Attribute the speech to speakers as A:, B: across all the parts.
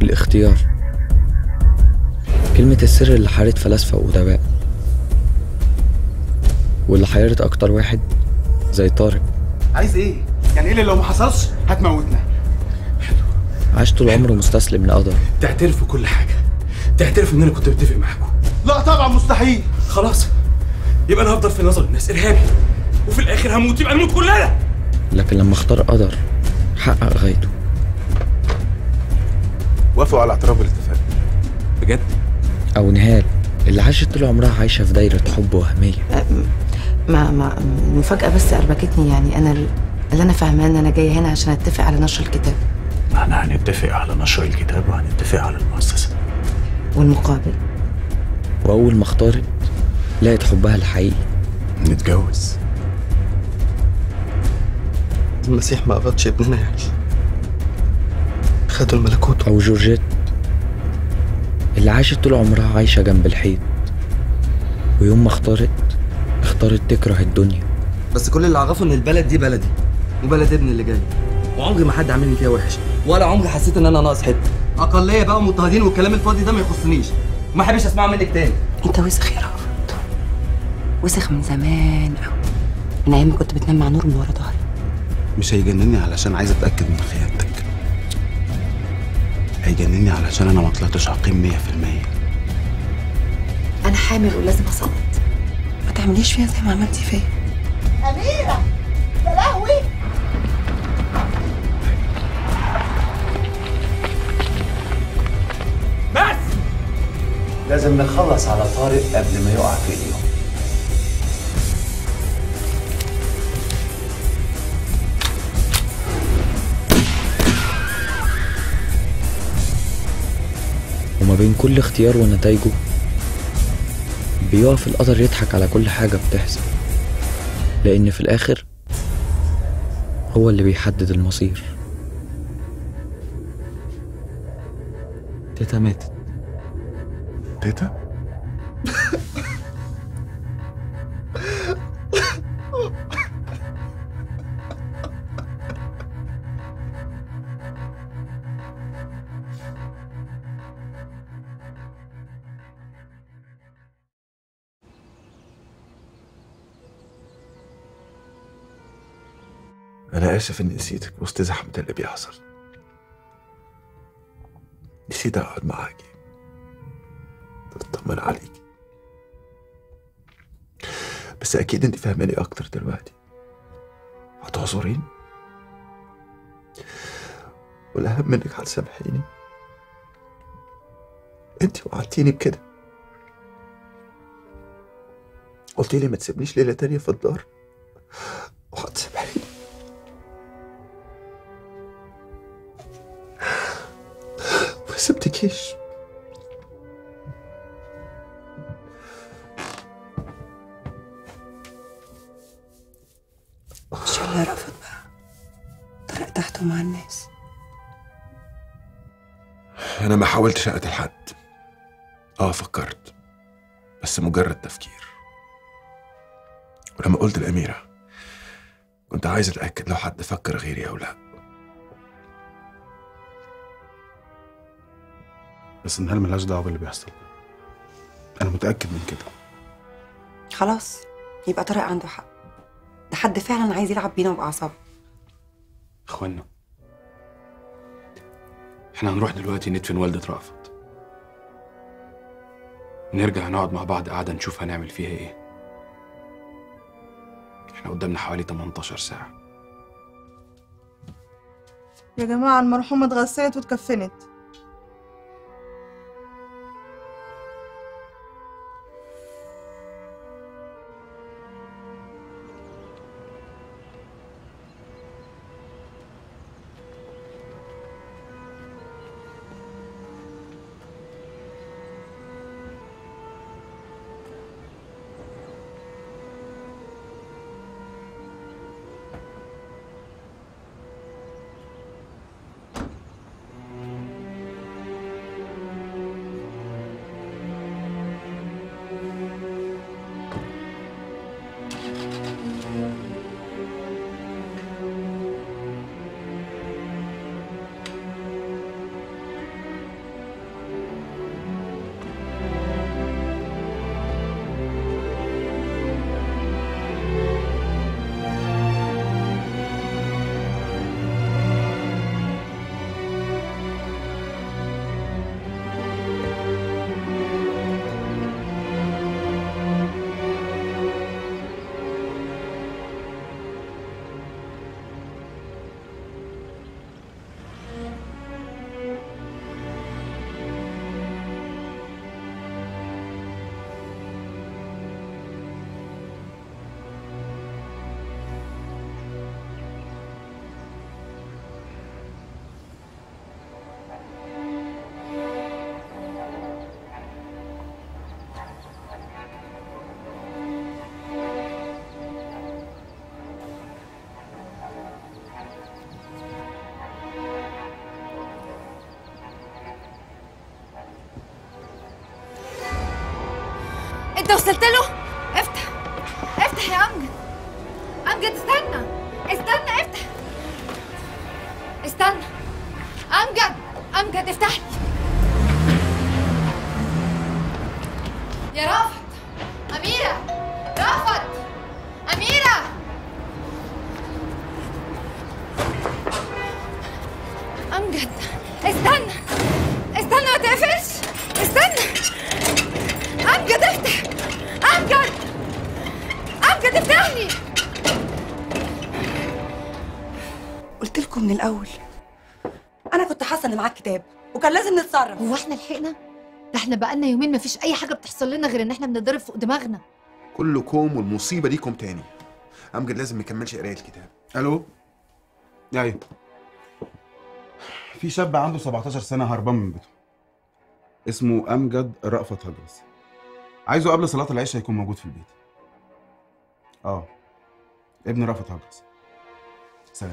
A: الاختيار كلمة السر اللي حارت فلاسفة وأدباء واللي حيرت أكتر واحد زي طارق
B: عايز ايه؟ يعني ايه اللي لو ما حصلش هتموتنا؟
A: عاش طول عمره مستسلم لقدر
C: تعترفوا كل حاجه تعترف ان انا كنت متفق معاكم
B: لا طبعا مستحيل
C: خلاص يبقى انا هفضل في نظر الناس ارهابي وفي الاخر هموت يبقى نموت كلنا
A: لكن لما اختار قدر حقق غايته
B: وافقوا على اعتراف بالاتفاق
C: بجد
A: أو نهال اللي عاشت طول عمرها عايشة في دايرة حب وهمية
D: ما ما المفاجأة بس أربكتني يعني أنا اللي أنا فاهماه إن أنا جاية هنا عشان أتفق على نشر الكتاب
E: احنا هنتفق على نشر الكتاب وهنتفق على المؤسسة
D: والمقابل
A: وأول ما اختارت لقت حبها الحقيقي
E: نتجوز
F: المسيح ما قبضش ابننا يعني خدوا الملكوت
A: أو جورجيت اللي عاشت طول عمرها عايشة جنب الحيط ويوم ما اختارت اختارت تكره الدنيا
F: بس كل اللي اعرفه ان البلد دي بلدي وبلد ابني اللي جاي وعمري ما حد عاملني فيها وحش ولا عمري حسيت ان انا ناقص حته اقليه بقى ومضطهدين والكلام الفاضي ده ما يخصنيش وما احبش اسمعه منك تاني
D: أنت وسخ يا رافض وسخ من زمان أوي من أيام ما كنت بتنام مع نور من ورا ظهري
G: مش هيجنني علشان عايز اتاكد من خيانتك هيجنني علشان انا ما طلعتش عقيم 100%
D: أنا حامل ولازم أسقط ما تعمليش فيها زي ما عملتي فيا
H: أميرة يا لهوي
C: بس
E: لازم نخلص على طارق قبل ما يقع في ايديهم
A: وما بين كل اختيار ونتائجه بيقف القدر يضحك على كل حاجة بتحصل لأن في الآخر هو اللي بيحدد المصير
G: تيتا ماتت
B: تيتا؟
C: انا اسف اني نسيتك وسط زحمه اللي بيحصل نسيت اقعد معاكي اطمن عليكي بس اكيد انت فاهماني اكتر دلوقتي هتعذريني والاهم انك هتسامحيني انت وعدتيني بكده قلتي لي ما تسيبنيش ليله تانية في الدار وهتسامحيني ما سبتكيش
D: مش اللي رفض بقى طرق تحته مع الناس
C: أنا ما حاولتش أقتل حد آه فكرت بس مجرد تفكير ولما قلت الأميرة كنت عايز أتأكد لو حد فكر غيري أو لا
G: بس نهال ملهاش دعوه باللي بيحصل انا متاكد من كده
D: خلاص يبقى طارق عنده حق ده حد فعلا عايز يلعب بينا وبأعصابنا
E: اخوانا احنا هنروح دلوقتي ندفن والدة رأفت نرجع نقعد مع بعض قعدة نشوف هنعمل فيها ايه احنا قدامنا حوالي 18 ساعة
H: يا جماعة المرحومة اتغسلت واتكفنت
I: انت وصلت له افتح افتح يا امجد امجد استنى استنى افتح استنى امجد امجد افتح لي يا رافت اميره رافت اميره امجد استنى استنى ما تقفلش استنى امجد افتح امجد امجد افتح لي
J: قلت لكم من الاول انا كنت حاسه ان معاك كتاب وكان لازم نتصرف
I: هو احنا لحقنا ده احنا بقالنا يومين مفيش اي حاجه بتحصل لنا غير ان احنا بنضرب فوق دماغنا
C: كل كوم والمصيبه دي كوم تاني امجد لازم ما يكملش قرايه الكتاب
G: الو ايوه في شاب عنده 17 سنه هربان من بيته اسمه امجد رأفت هجرس عايزه قبل صلاه العشاء يكون موجود في البيت اه ابن رأفت هجرس سلام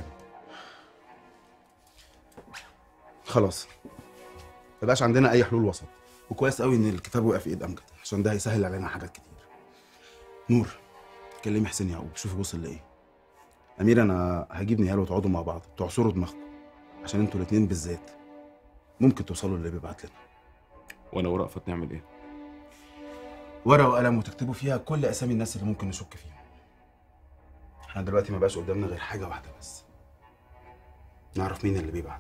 G: خلاص مبقاش عندنا اي حلول وسط وكويس قوي ان الكتاب وقع في ايد امجد عشان ده هيسهل علينا حاجات كتير نور كلمي حسين يعقوب شوفي وصل لايه امير انا هجيب نهال وتقعدوا مع بعض تعصروا دماغكم عشان انتوا الاتنين بالذات ممكن توصلوا للي بيبعت لنا
C: وانا ورأفت نعمل ايه
G: ورقه وقلم وتكتبوا فيها كل اسامي الناس اللي ممكن نشك فيهم احنا دلوقتي ما بقاش قدامنا غير حاجه واحده بس نعرف مين اللي بيبعت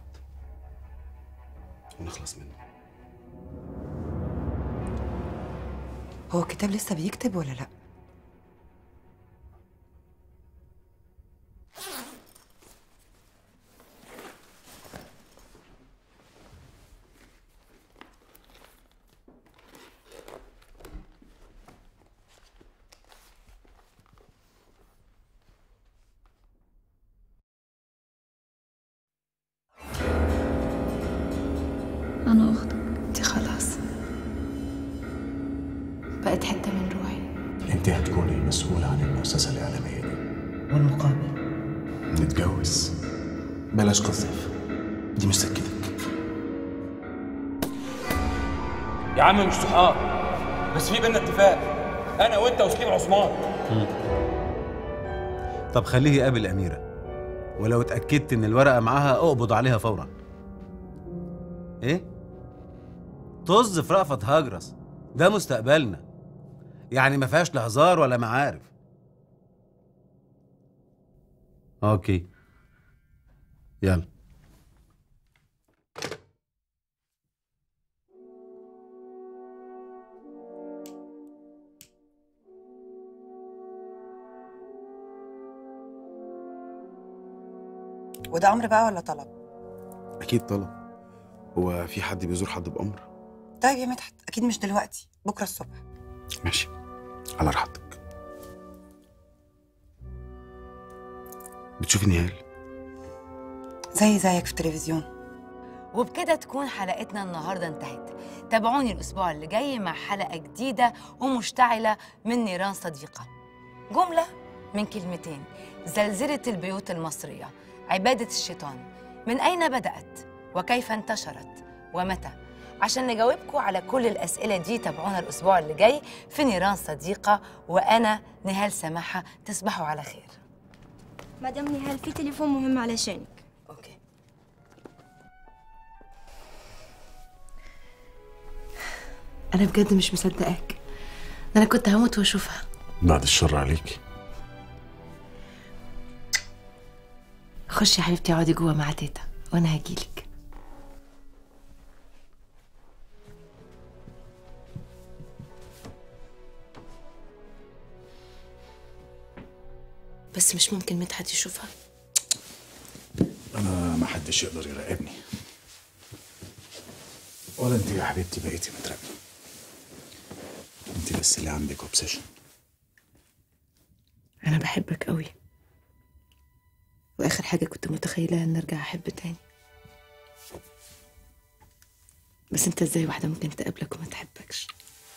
G: ونخلص منه
J: هو الكتاب لسه بيكتب ولا لا
I: انا اختك
D: دي خلاص بقت حته من روحي
E: انت هتكوني المسؤولة عن المؤسسة الإعلامية دي
J: والمقابل
E: نتجوز
G: بلاش قصف دي مش سكتك
K: يا عم مش صحاب بس في بينا اتفاق انا وانت وسليم عثمان
L: طب خليه يقابل أميرة ولو اتأكدت إن الورقة معاها اقبض عليها فورا إيه؟ طز في رأفت هجرس ده مستقبلنا يعني ما فيهاش لا هزار ولا معارف اوكي يلا
J: وده امر بقى ولا طلب
G: اكيد طلب هو في حد بيزور حد بامر
J: طيب يا مدحت اكيد مش دلوقتي بكره الصبح
G: ماشي على راحتك بتشوفي نهال
J: زي زيك في التلفزيون
D: وبكده تكون حلقتنا النهارده انتهت تابعوني الاسبوع اللي جاي مع حلقه جديده ومشتعله من نيران صديقه جمله من كلمتين زلزله البيوت المصريه عباده الشيطان من اين بدات وكيف انتشرت ومتى عشان نجاوبكم على كل الاسئله دي تابعونا الاسبوع اللي جاي في نيران صديقه وانا نهال سماحه تصبحوا على خير
M: مدام نهال في تليفون مهم علشانك
D: اوكي انا بجد مش مصدقاك انا كنت هموت واشوفها
E: بعد الشر عليكي
D: خشي يا حبيبتي اقعدي جوه مع تيتا وانا هجيلك بس مش ممكن مدحت يشوفها
E: انا ما حدش يقدر يراقبني ولا انت يا حبيبتي بقيتي متراقبه انت بس اللي عندك اوبسيشن
D: انا بحبك قوي واخر حاجه كنت متخيله ان ارجع احب تاني بس انت ازاي واحده ممكن تقابلك وما تحبكش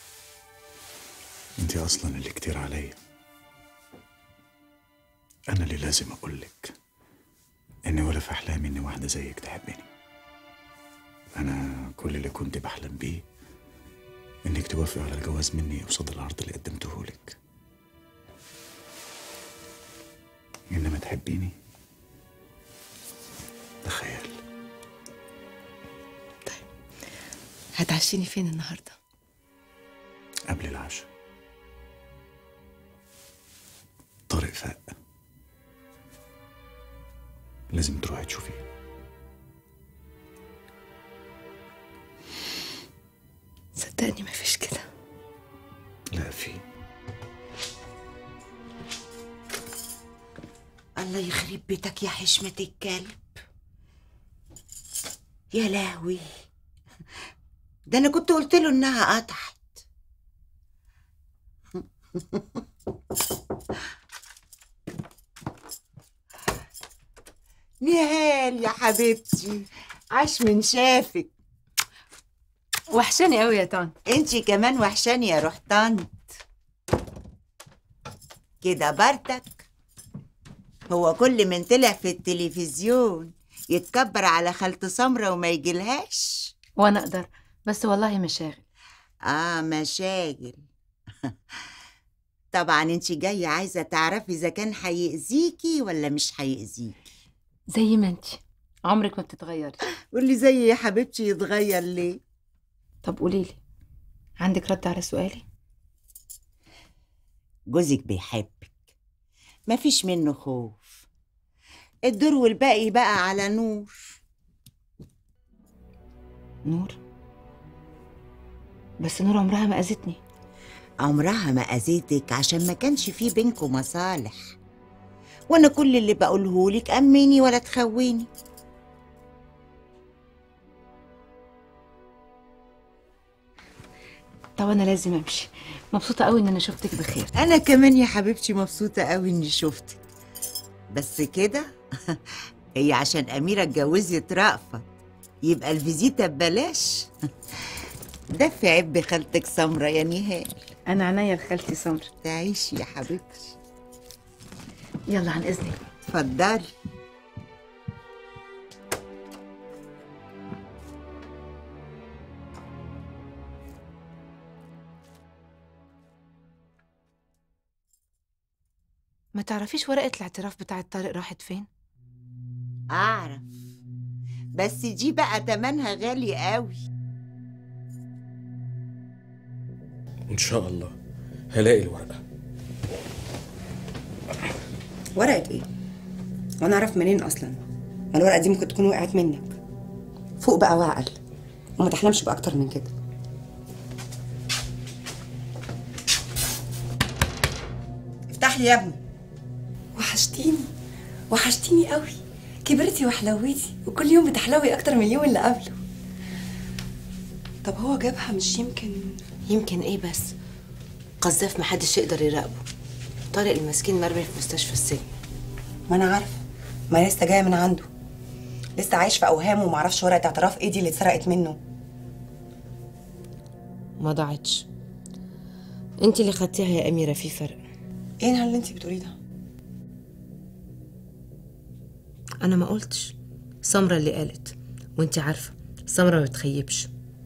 E: انت اصلا اللي كتير عليا انا اللي لازم اقولك ان ولا في احلامي ان واحده زيك تحبني انا كل اللي كنت بحلم بيه انك توافقي على الجواز مني قصاد العرض اللي قدمته لك انما تحبيني تخيل
D: هتعشيني فين النهارده
E: قبل العشاء طارق فاق لازم تروحي تشوفيه
D: صدقني مفيش كده
E: لا في
N: الله يخرب بيتك يا حشمة الكلب يا لهوي ده انا كنت قلت له انها قطعت نهال يا حبيبتي عاش من شافك
D: وحشاني قوي يا طنط
N: انتي كمان وحشاني يا روح طنط كده برتك هو كل من طلع في التلفزيون يتكبر على خالته سمرة وما يجيلهاش
D: وانا اقدر بس والله مشاغل
N: اه مشاغل طبعا انتي جاية عايزة تعرفي اذا كان هيأذيكي ولا مش هيأذيكي
D: زي ما انتي عمرك ما بتتغيري
N: واللي زي يا حبيبتي يتغير ليه
D: طب قوليلي عندك رد على سؤالي
N: جوزك بيحبك مفيش منه خوف الدور والباقي بقى على نور
D: نور بس نور عمرها ما اذتني
N: عمرها ما أذيتك عشان ما كانش في بينكم مصالح وانا كل اللي بقوله لك امني ولا تخوني
D: طب انا لازم امشي مبسوطه قوي ان انا شفتك بخير
N: انا كمان يا حبيبتي مبسوطه قوي اني شفتك بس كده هي عشان اميره اتجوزت رأفت يبقى الفيزيتا ببلاش ده في عب خالتك سمرة يا نهال
D: انا عينيا لخالتي سمر
N: تعيشي يا حبيبتي
D: يلا عن اذنك
N: اتفضلي
D: ما تعرفيش ورقه الاعتراف بتاعت طارق راحت فين
N: اعرف بس دي بقى تمنها غالي قوي
O: ان شاء الله هلاقي الورقه
J: ورقة ايه؟ وانا اعرف منين اصلا؟ ما الورقة دي ممكن تكون وقعت منك فوق بقى وعقل وما تحلمش بأكتر من كده افتح لي يا ابني وحشتيني وحشتيني قوي كبرتي وحلويتي وكل يوم بتحلوي اكتر من اليوم اللي قبله طب هو جابها مش يمكن
D: يمكن ايه بس قذاف محدش يقدر يراقبه طارق المسكين مرمي في مستشفى السجن
J: ما انا عارفه ما لسه جايه من عنده لسه عايش في اوهامه ومعرفش ورقه اعتراف ايه دي اللي اتسرقت منه
D: ما ضاعتش انت اللي خدتيها يا اميره في فرق
J: ايه اللي انت بتقوليه ده
D: انا ما قلتش سمره اللي قالت وانت عارفه سمره ما بتخيبش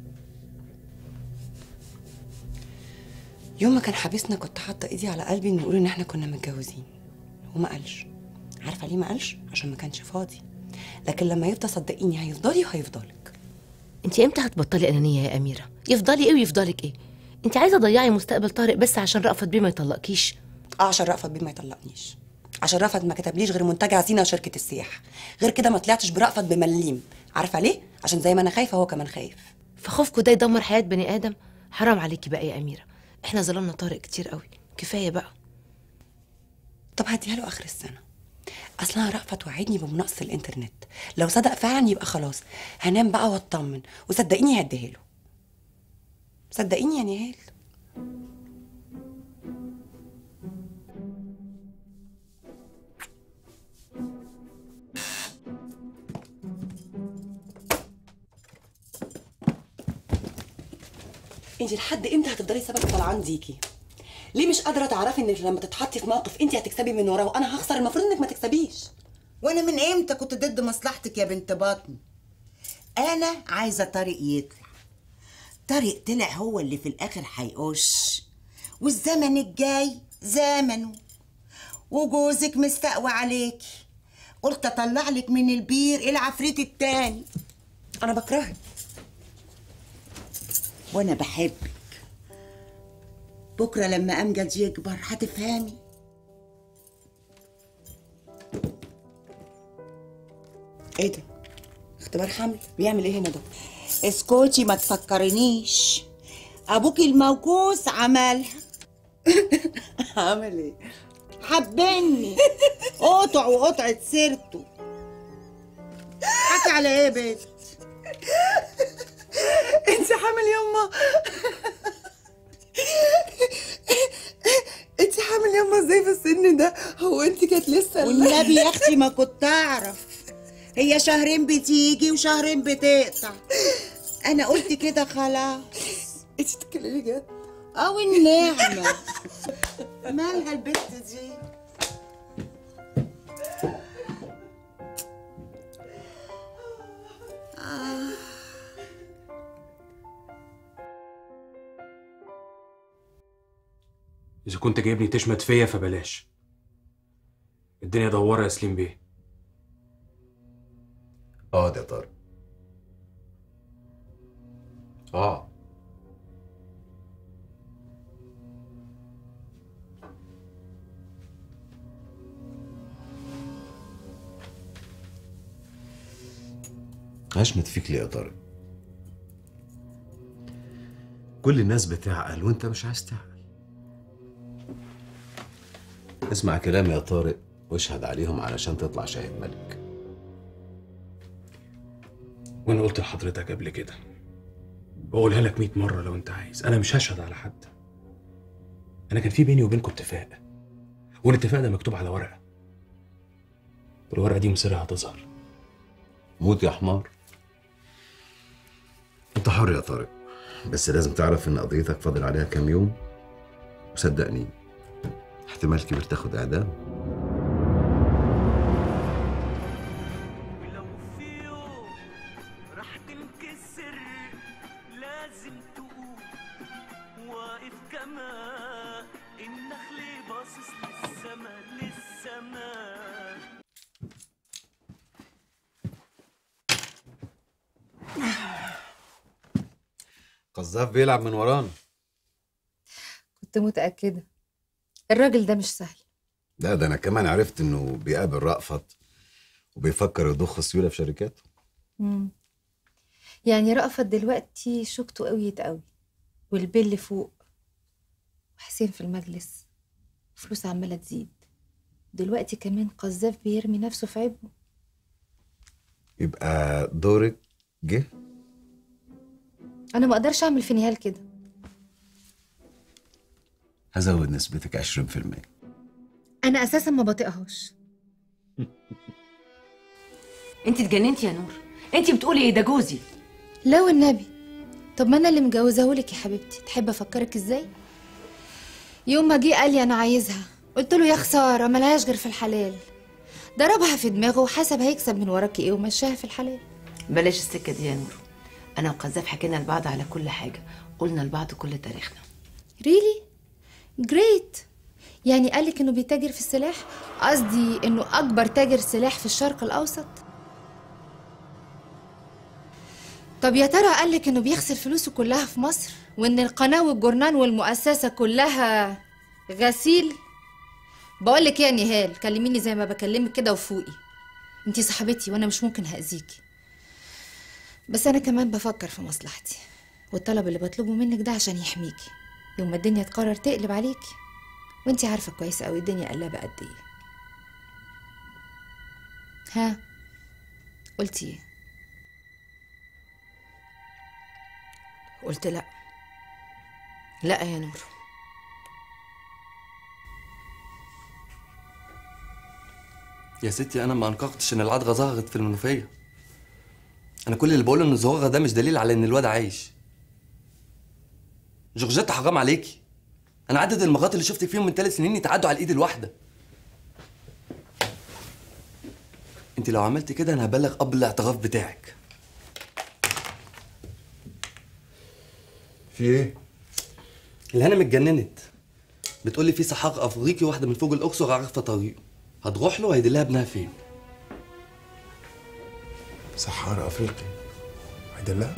J: يوم ما كان حابسنا كنت حاطه ايدي على قلبي ان نقول ان احنا كنا متجوزين وما قالش عارفه ليه ما قالش عشان ما كانش فاضي لكن لما يفضى صدقيني هيفضلي وهيفضلك
D: انت امتى هتبطلي انانيه يا اميره يفضلي ايه ويفضلك ايه انت عايزه تضيعي مستقبل طارق بس عشان رأفت بيه ما يطلقكيش
J: اه عشان رأفت بيه ما يطلقنيش عشان رأفت ما كتبليش غير منتجع زينه وشركه السياحه غير كده ما طلعتش برأفت بمليم عارفه ليه عشان زي ما انا خايفه هو كمان خايف
D: فخوفكوا ده يدمر حياه بني ادم حرام عليكي بقى يا اميره احنا ظلمنا طارق كتير قوي كفايه بقى
J: طب هديها له اخر السنه اصلها رأفت وعدني بمناقصه الانترنت لو صدق فعلا يبقى خلاص هنام بقى واطمن وصدقيني هديها له صدقيني يا نهال انت لحد امتى هتفضلي سبب طلعان ديكي ليه مش قادره تعرفي انك لما تتحطي في موقف انت هتكسبي من وراه وانا هخسر المفروض انك ما تكسبيش
N: وانا من امتى كنت ضد مصلحتك يا بنت باطن انا عايزه طارق يطلع طارق طلع هو اللي في الاخر هيقش والزمن الجاي زمنه وجوزك مستقوى عليكي قلت اطلع لك من البير العفريت التاني انا بكرهك وانا بحبك بكره لما امجد يكبر هتفهمي ايه ده اختبار حمل بيعمل ايه هنا ده اسكتي ما تفكرنيش ابوكي الموكوس عملها عمل ايه حبني قطع وقطعة سيرته حكي على ايه يا بنت
H: انت حامل يما انت حامل يما ازاي في السن ده هو انت كانت لسه
N: والنبي يا اختي ما كنت اعرف هي شهرين بتيجي وشهرين بتقطع انا قلت كده خلاص
H: انت بتتكلمي جد
N: او النعمة مالها البنت دي آه.
O: إذا كنت جايبني تشمت فيا فبلاش الدنيا دوارة يا سليم بيه
C: اقعد يا طارق اه اشمت فيك ليه يا طارق
L: كل الناس بتعقل وانت مش عايز تعقل اسمع كلامي يا طارق واشهد عليهم علشان تطلع شاهد ملك
O: وانا قلت لحضرتك قبل كده بقولها لك 100 مرة لو انت عايز انا مش هشهد على حد انا كان في بيني وبينكم اتفاق والاتفاق ده مكتوب على ورقة والورقة دي مصيرها هتظهر
L: موت يا حمار انت حر يا طارق بس لازم تعرف ان قضيتك فاضل عليها كام يوم وصدقني احتمال كبير تاخد اعدام
P: راح تنكسر لازم تقوم واقف كما النخل باصص للسما للسما
L: قذاف بيلعب من ورانا
I: كنت متأكدة الراجل ده مش سهل
L: لا ده انا كمان عرفت انه بيقابل رأفت وبيفكر يضخ سيوله في شركاته
I: مم. يعني رأفت دلوقتي شوكته قويت قوي والبل فوق وحسين في المجلس فلوس عمالة تزيد دلوقتي كمان قذاف بيرمي نفسه في عبه
L: يبقى دورك جه
I: أنا ما أقدرش أعمل في نهال كده
L: هزود نسبتك 20%
I: أنا أساسا ما بطيقهاش
D: انت اتجننتي يا نور انت بتقولي ايه ده جوزي
I: لا والنبي طب ما أنا اللي مجوزهولك يا حبيبتي تحب أفكرك إزاي يوم ما جه قال لي أنا عايزها قلت له يا خسارة ملهاش غير في الحلال ضربها في دماغه وحسب هيكسب من وراكي ايه ومشاها في الحلال
D: بلاش السكه دي يا نور انا وقذاف حكينا لبعض على كل حاجه قلنا لبعض كل تاريخنا
I: ريلي جريت يعني قالك انه بيتاجر في السلاح قصدي انه اكبر تاجر سلاح في الشرق الاوسط طب يا ترى قالك انه بيغسل فلوسه كلها في مصر وان القناه والجورنان والمؤسسه كلها غسيل بقولك ايه يا نهال كلميني زي ما بكلمك كده وفوقي انتي صاحبتي وانا مش ممكن هاذيكي بس انا كمان بفكر في مصلحتي والطلب اللي بطلبه منك ده عشان يحميكي يوم ما الدنيا تقرر تقلب عليكي وانتي عارفه كويس قوي الدنيا قلبه قد ايه ها قلتي ايه قلت لا
D: لا يا نور
F: يا ستي انا ما انكرتش ان العضغه ظهرت في المنوفيه انا كل اللي بقوله ان ظهورها ده مش دليل على ان الواد عايش جورجيتا حرام عليكي انا عدد المرات اللي شفتك فيهم من ثلاث سنين يتعدوا على الايد الواحده انت لو عملتي كده انا هبلغ اب الاعتراف بتاعك
C: في ايه؟
F: الهنا اتجننت بتقول لي في سحاق افريقي واحده من فوق الاقصر عارفه طريقه هتروح له هيدلها ابنها فين
C: سحار افريقي هيدلها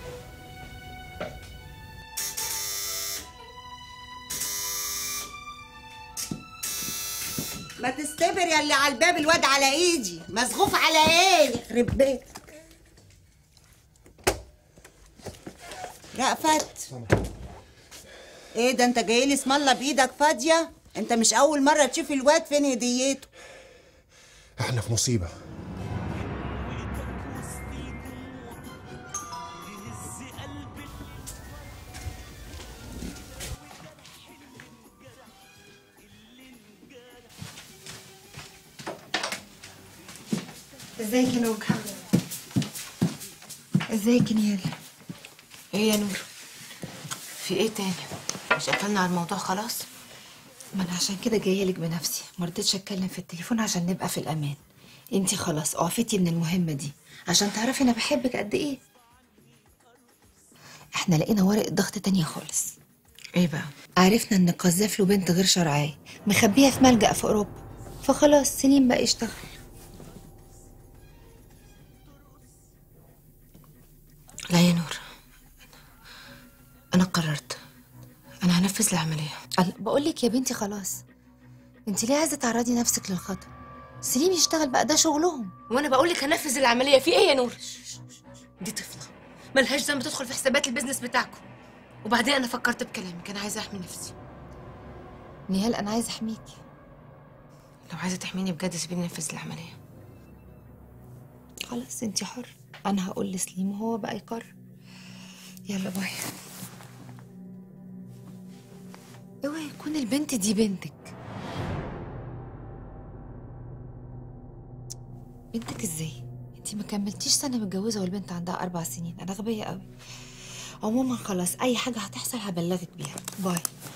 N: ما تستبر يا اللي على الباب الواد على ايدي مسغوف على ايه يخرب بيتك رأفت ايه ده انت جاي لي اسم الله بايدك فاضيه انت مش اول مره تشوف الواد فين هديته
C: احنا في مصيبه
I: ازيك يا نوجة ازيك يا نيال
D: ايه يا نور في ايه تاني مش قفلنا على الموضوع خلاص
I: ما انا عشان كده جايه لك بنفسي ما رضيتش اتكلم في التليفون عشان نبقى في الامان انتي خلاص اعفتي من المهمه دي عشان تعرفي انا بحبك قد ايه احنا لقينا ورقه ضغط تانية خالص
D: ايه بقى
I: عرفنا ان قذاف له بنت غير شرعيه مخبيها في ملجأ في اوروبا فخلاص سليم بقى يشتغل
D: لا يا نور انا قررت انا هنفذ العمليه
I: بقول لك يا بنتي خلاص انت ليه عايزه تعرضي نفسك للخطر سليم يشتغل بقى ده شغلهم
D: وانا بقول لك هنفذ العمليه في ايه يا نور دي طفله ملهاش ذنب تدخل في حسابات البيزنس بتاعكم وبعدين انا فكرت بكلامك انا عايزه احمي نفسي
I: نهال انا عايزه احميكي
D: لو عايزه تحميني بجد سيبيني انفذ العمليه
I: خلاص انت حر انا هقول لسليم وهو بقى يقرر يلا باي اوعي يكون البنت دي بنتك بنتك ازاي انت ما كملتيش سنه متجوزه والبنت عندها اربع سنين انا غبيه قوي عموما خلاص اي حاجه هتحصل هبلغك بيها باي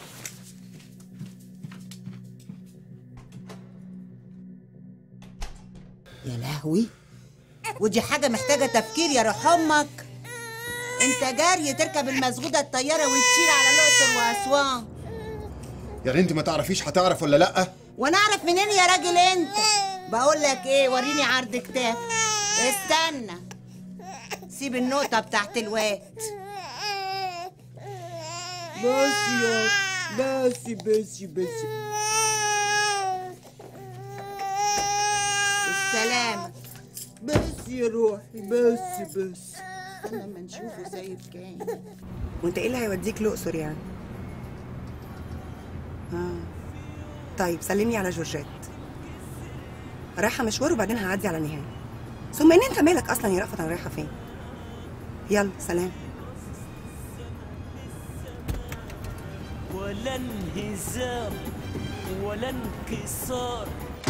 N: يا لهوي ودي حاجه محتاجه تفكير يا روح امك انت جاري تركب المزغوده الطياره وتطير على الاقصر واسوان
C: يعني انت ما تعرفيش هتعرف ولا لا
N: وانا اعرف منين يا راجل انت بقول لك ايه وريني عرض كتاف استنى سيب النقطه بتاعت الواد
H: بس يا بس بس بس
N: السلامة بس يا روحي بس بس استنى اما نشوفه زي كان
J: وانت ايه اللي هيوديك الاقصر يعني اه طيب سلمني على جورجيت رايحه مشوار وبعدين هعدي على نهايه ثم ان انت مالك اصلا يا رأفت انا رايحه فين يلا سلام
P: ولا انهزام ولا انكسار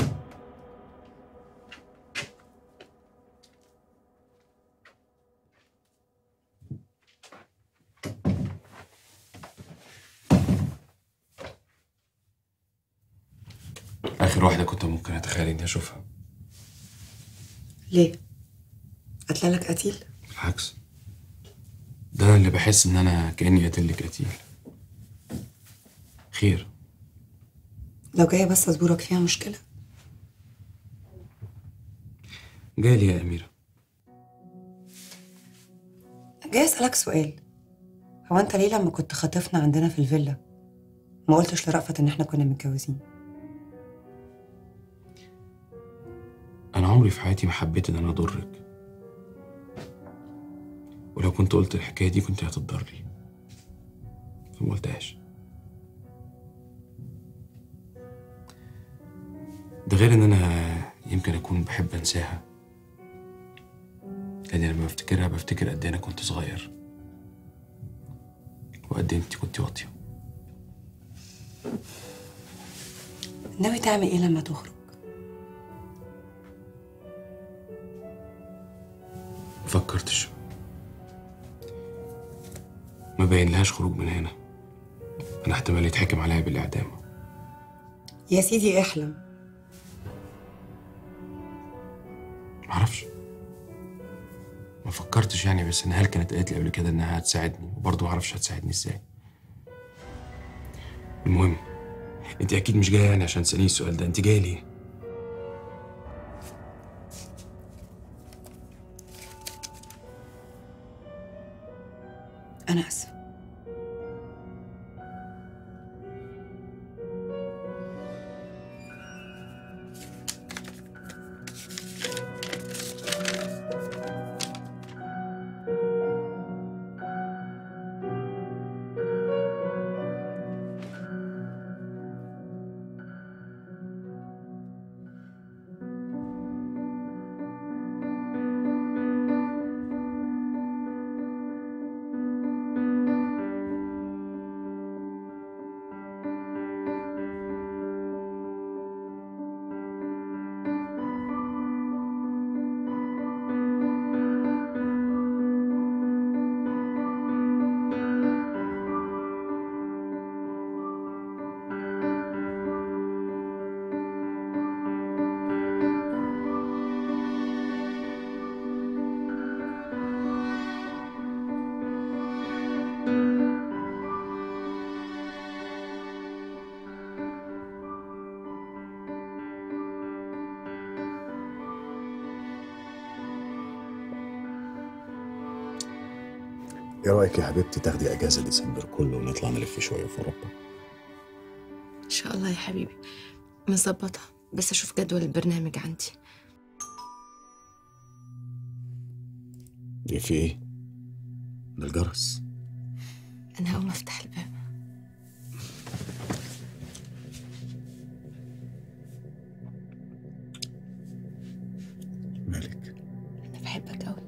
O: اخر واحده كنت ممكن اتخيل اني اشوفها
J: ليه قتل لك قتيل
O: بالعكس ده اللي بحس ان انا كاني قاتل قتيل خير
J: لو جايه بس اصبرك فيها مشكله
O: جالي يا اميره
J: جاي اسالك سؤال هو انت ليه لما كنت خاطفنا عندنا في الفيلا ما قلتش لرأفت ان احنا كنا متجوزين
O: انا عمري في حياتي ما حبيت ان انا اضرك ولو كنت قلت الحكايه دي كنت هتضري فما قلتهاش ده غير ان انا يمكن اكون بحب انساها لاني لما بفتكرها بفتكر قد ايه انا كنت صغير وقد ايه انت كنت واطيه
J: ناوي تعمل ايه لما تخرج
O: مفكرتش ما باين لهاش خروج من هنا انا احتمال يتحكم عليا بالاعدام
J: يا سيدي احلم
O: معرفش ما فكرتش يعني بس نهال كانت قالت لي قبل كده انها هتساعدني وبرضه ما اعرفش هتساعدني ازاي المهم انت اكيد مش جايه يعني عشان تساليني السؤال ده انت جايه ليه
J: انا اسف
E: ايه رايك يا حبيبتي تاخدي اجازه ديسمبر كله ونطلع نلف شويه في اوروبا
Q: ان شاء الله يا حبيبي مظبطها بس اشوف جدول البرنامج عندي
E: ايه في ايه ده الجرس
Q: انا هقوم افتح الباب
E: مالك
Q: انا بحبك قوي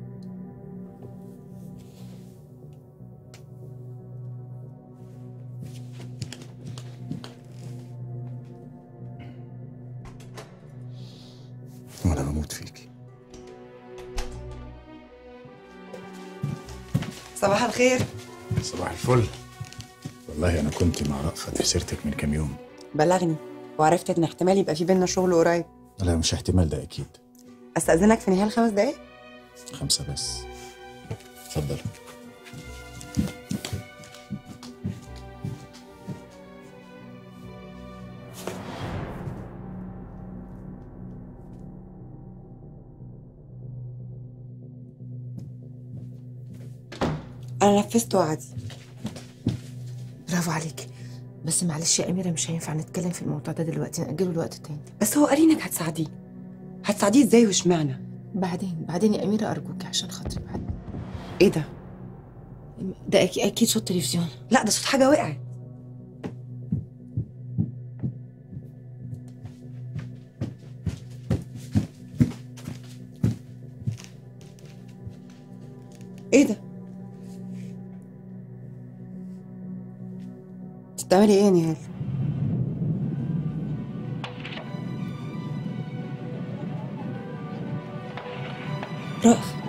E: وانا بموت فيكي
J: صباح الخير
E: صباح الفل والله انا كنت مع رأفت في سيرتك من كام يوم
J: بلغني وعرفت ان احتمال يبقى في بينا شغل قريب
E: لا مش احتمال ده اكيد
J: استاذنك في نهايه خمس دقايق
E: خمسه بس اتفضل
J: انا نفذت وعدي
Q: برافو عليكي بس معلش يا أميرة مش هينفع نتكلم في الموضوع ده دلوقتي نأجله لوقت تاني
J: بس هو قال انك هتساعديه هتساعديه ازاي واشمعنى
Q: بعدين بعدين يا أميرة أرجوكي عشان خاطري بعد
J: ايه ده
Q: ده أكيد, أكيد صوت تلفزيون
J: لا ده صوت حاجه وقعت ايه ده انت بتعملي ايه يا نهال رأف